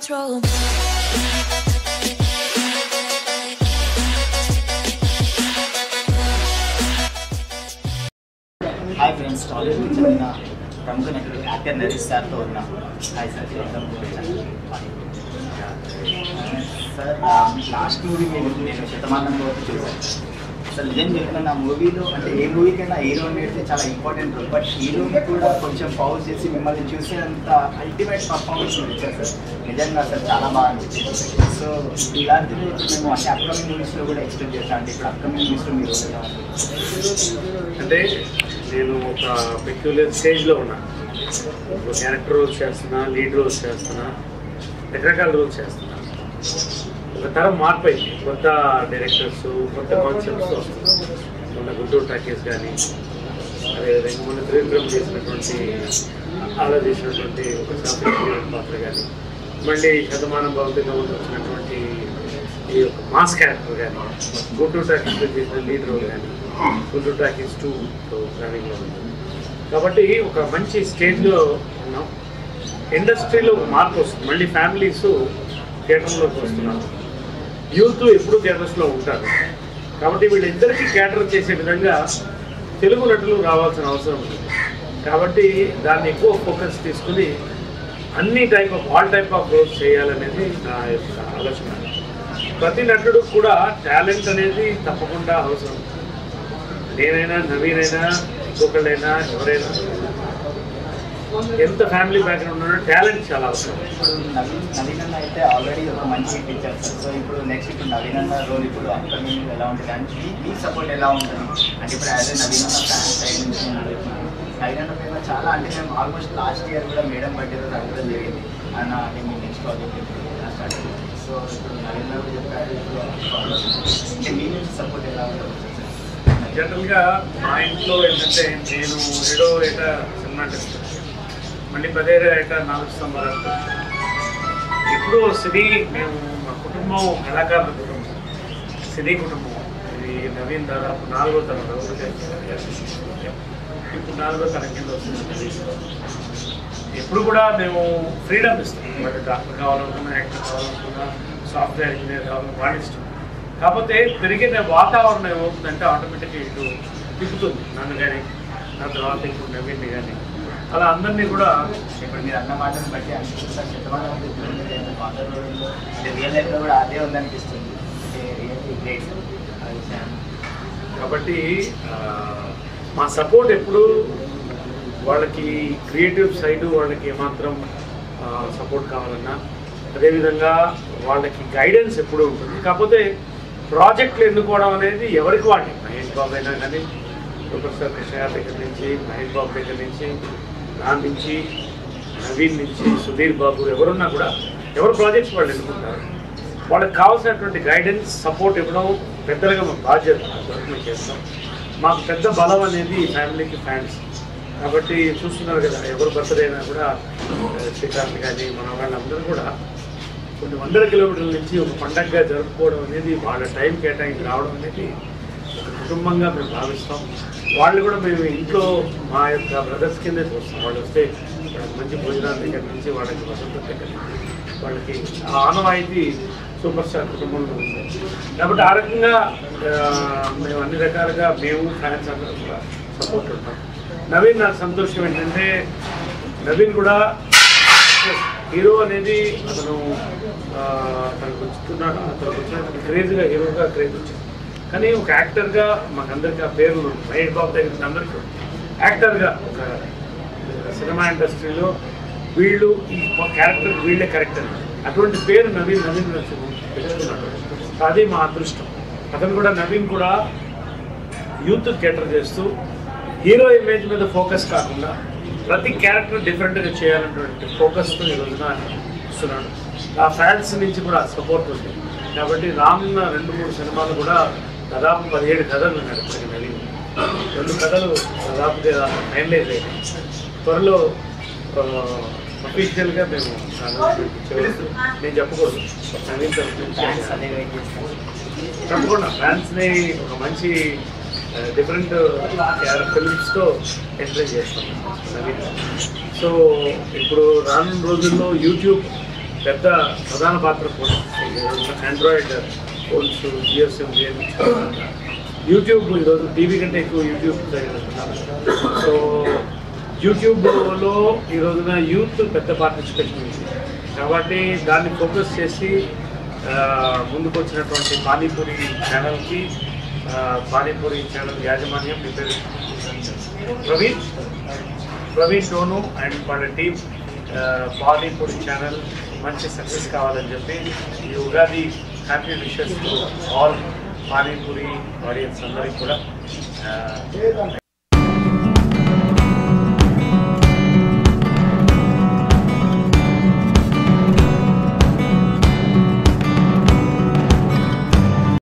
outro. Hi friends Tollywood చెందిన ప్రముఖ నటుడు యాక్టర్ నరేష్ సార్తో ఉన్నాం hi sir welcome sir last movie మీరు నేను శతమానం వరకు చూశాను అసలు నిజం చెప్పిన నా మూవీలో అంటే ఏ మూవీకైనా హీరో అనేది చాలా ఇంపార్టెంట్ రోల్ బట్ హీరోని కూడా కొంచెం పౌజ్ చేసి మిమ్మల్ని చూసేంత అల్టిమేట్ పర్ఫార్మెన్స్ మీరు ఇచ్చారు సార్ నిజంగా సార్ చాలా బాగా అనిపించింది సో ఇలాంటివి మేము అంటే అప్కమింగ్ మూవీస్లో కూడా ఎక్స్పెక్ట్ చేస్తాం అంటే ఇప్పుడు అప్కమింగ్ మూవీస్లో మీరు ఎలా ఉంది? అంటే నేను ఒక పెక్యులర్ స్టేజ్లో ఉన్నా ఇప్పుడు క్యారెక్టర్ రోల్స్ చేస్తున్నా లీడ్ రోల్స్ చేస్తున్నా రకరకాల రోల్స్ చేస్తున్నా ఒక తరం మార్పు అయింది కొత్త డైరెక్టర్స్ కొత్త కాన్సెప్ట్స్ వస్తున్నారు మొన్న గుంటూరు టాకీస్ కానీ అదేవిధంగా మొన్న త్రివిక్రమ్ చేసినటువంటి అలా చేసినటువంటి ఒక సాఫ్ట్వేర్ పాత్ర కానీ మళ్ళీ శతమానం భౌతిక వచ్చినటువంటి ఈ యొక్క మాస్ క్యారెక్టర్ కానీ గుంటూరు టాకీస్లో చేసిన లీడ్ రోల్ కానీ గుంటూరు టాకీస్ టూ ప్లానింగ్లో ఉంది కాబట్టి ఒక మంచి స్టేజ్లో ఉన్నాం ఇండస్ట్రీలో ఒక మార్పు వస్తుంది మళ్ళీ ఫ్యామిలీస్ థియేటర్లోకి వస్తున్నారు యూత్ ఎప్పుడు థియేటర్స్లో ఉంటారు కాబట్టి వీళ్ళిద్దరికీ క్యాటర్ చేసే విధంగా తెలుగు నటులు రావాల్సిన అవసరం ఉంది కాబట్టి దాన్ని ఎక్కువ ఫోకస్ తీసుకుని అన్ని type of all type of roles చేయాలనేది నా యొక్క ఆలోచన ప్రతి నటుడు కూడా టాలెంట్ అనేది తప్పకుండా అవసరం నేనైనా నవీన్ అయినా ఇంకొకళ్ళైనా ఎవరైనా ఎంత ఫ్యామిలీ బ్యాక్గ్రౌండ్ ఉన్నా టాలెంట్ చాలా అవసరం నవీన్ నవీన్ అన్న అయితే ఆల్రెడీ ఒక మంచి టీచర్ సార్ సో ఇప్పుడు నెక్స్ట్ ఇప్పుడు నవీన్ అన్న రోల్ ఇప్పుడు అప్కమింగ్ ఎలా ఉంటుంది అంటే మీ- మీ సపోర్ట్ ఎలా ఉంటుంది అంటే ఇప్పుడు యాజ్ నవీన్ అన్న ఫ్యాన్ సైడ్ నుంచి నేను అడుగుతున్నాను నవీన్ అన్న పైన చాలా అంటే మేము ఆల్మోస్ట్ లాస్ట్ ఇయర్ కూడా మేడం బర్త్డే రోజు అడగడం జరిగింది అన్న అంటే మీ నెక్స్ట్ ప్రాజెక్ట్ ఎప్పుడు స్టార్ట్ సో ఇప్పుడు నవీన్ అన్న కూడా చెప్పారు ఇప్పుడు అంటే మీ నుంచి సపోర్ట్ ఎలా ఉంటుంది జనరల్గా మా ఇంట్లో ఏంటంటే నేను ఏడో ఏట సినిమా చేస్తాను మళ్ళీ పదేడో ఏట నాలుగు స్తంభాలు ఎప్పుడూ సినీ మేము మా కుటుంబం కళాకారుల కుటుంబం సినీ కుటుంబం ఇది నవీన్ దాదాపు నాలుగో తరం రోజు ఇప్పుడు నాలుగో తరం కింద వస్తుంది నవీన్. ఎప్పుడు కూడా మేము ఫ్రీడమ్ ఇస్తాం వాళ్ళకి డాక్టర్ కావాలనుకున్నా యాక్టర్ కావాలనుకున్నా సాఫ్ట్వేర్ ఇంజనీర్ కావాలన్నా వాళ్ళ ఇష్టం కాకపోతే పెరిగిన వాతావరణం ఏమవుతుందంటే ఆటోమేటిక్గా ఇటు తిప్పుతుంది నన్ను కానీ నా తర్వాత ఇప్పుడు నవీన్ని కానీ అలా అందరినీ కూడా ఇప్పుడు మీరు అన్న మాటను బట్టి అనిపిస్తుంది శతమానం పాత రోజుల్లో అంటే రియల్ లైఫ్లో కూడా అదే ఉందనిపిస్తుంది అంటే రియల్లీ గ్రేట్ ఆ విషయాన్ని కాబట్టి ఆ, మా సపోర్ట్ ఎప్పుడు వాళ్ళకి క్రియేటివ్ సైడ్ వాళ్ళకి ఏమాత్రం సపోర్ట్ కావాలన్నా అదేవిధంగా వాళ్ళకి గైడెన్స్ ఎప్పుడూ ఉంటుంది కాకపోతే ప్రాజెక్టులు ఎన్నుకోవడం అనేది ఎవరికి వాళ్ళకి మహేష్ బాబు అయినా కానీ సూపర్ స్టార్ కృష్ణ గారి దగ్గర నుంచి మహేష్ బాబు దగ్గర నుంచి నా నుంచి నవీన్ నుంచి సుధీర్ బాబు ఎవరున్నా కూడా ఎవరు ప్రాజెక్ట్స్ వాళ్ళు ఎన్నుకుంటారు వాళ్ళకి కావాల్సినటువంటి గైడెన్స్ సపోర్ట్ ఇవ్వడం పెద్దలుగా మా బాధ్యత అంతవరకు మేము చేస్తాం మాకు పెద్ద బలం అనేది ఈ ఫ్యామిలీకి ఫ్యాన్స్ కాబట్టి చూస్తున్నారు కదా ఎవరు బర్త్డే అయినా కూడా ఆ, శ్రీకాంత్ కానీ మన వాళ్ళందరూ కూడా కొన్ని వందల కిలోమీటర్ల నుంచి ఒక పండగగా జరుపుకోవడం అనేది వాళ్ళ టైం కేటాయించి రావడం అనేది ఒక కుటుంబంగా మేము భావిస్తాం వాళ్ళు కూడా మేము ఇంట్లో మా యొక్క బ్రదర్స్ కిందే చూస్తాం వాళ్ళు వస్తే వాళ్ళకి మంచి భోజనాల దగ్గర నుంచి వాళ్ళకి వసంతం దగ్గర నుంచి వాళ్ళకి ఆ ఆనవాయితీ సూపర్ స్టార్ కుటుంబంలో ఉంది కాబట్టి ఆ రకంగా ఆ, మేము అన్ని రకాలుగా మేము ఫ్యాన్స్ అందరం కూడా సపోర్ట్ ఉంటాం నవీన్ నాకు సంతోషం ఏంటంటే నవీన్ కూడా హీరో అనేది అతను ఆ, తనకు వస్తున్న అతనికి వచ్చినటువంటి క్రేజ్గా హీరోగా క్రేజ్ వచ్చింది కానీ ఒక యాక్టర్గా మాకందరికీ ఆ పేర్లు ఉన్నాయి. మహేష్ బాబు దగ్గర నుంచి అందరికీ ఉంది. యాక్టర్గా ఒక సినిమా ఇండస్ట్రీలో వీళ్ళు ఈ క్యారెక్టర్ వీళ్ళే కరెక్టర్ అటువంటి పేరు నవీన్ నవీన్ నచ్చింది పెట్టుకున్నాడు అది మా అదృష్టం అతను కూడా నవీన్ కూడా యూత్ కేటర్ చేస్తూ హీరో ఇమేజ్ మీద ఫోకస్ కాకుండా ప్రతి క్యారెక్టర్ డిఫరెంట్గా చేయాలన్నటువంటి ఫోకస్తో ఈ రోజున ఇస్తున్నాడు ఆ ఫ్యాన్స్ నుంచి కూడా సపోర్ట్ ఉంది కాబట్టి రానున్న రెండు మూడు సినిమాలు కూడా దాదాపు పదిహేడు కథలు ఉన్నాడు ఇప్పటికి నవీన్ రెండు కథలు దాదాపుగా ఫైనలైజ్ అయ్యాయి త్వరలో అఫీషియల్గా మేము announcement చేయవచ్చు. నేను చెప్పకూడదు నవీన్ తరఫు ఫ్యాన్స్ నుంచి అదే వెయిట్ చేస్తారు తప్పకుండా ఫ్యాన్స్ని ఒక మంచి డిఫరెంట్ ఫిల్మ్స్తో ఎంకరేజ్ చేస్తాం నవీన్ సో ఇప్పుడు రానున్న రోజుల్లో యూట్యూబ్ పెద్ద ప్రధాన పాత్ర పోషిస్తుంది android phones GSM games YouTube ఈరోజు టీవీ కంటే ఎక్కువ యూట్యూబ్ జరుగుతున్నారు సో యూట్యూబ్లో ఈ రోజున యూత్ పెద్ద పార్టిసిపేషన్ ఉంది కాబట్టి దాన్ని ఫోకస్ చేసి ఆ, ముందుకు వచ్చినటువంటి పానీపూరి ఛానల్కి ఆ, పానీపూరి ఛానల్ యాజమాన్యం మీ పేరు ప్రవీణ్ ప్రవీణ్ టోను అండ్ వాళ్ళ టీం పానీపూరి ఛానల్ మంచి సక్సెస్ కావాలని చెప్పి ఈ Ugadi happy wishes to all Panipuri audience అందరికీ కూడా ఆ,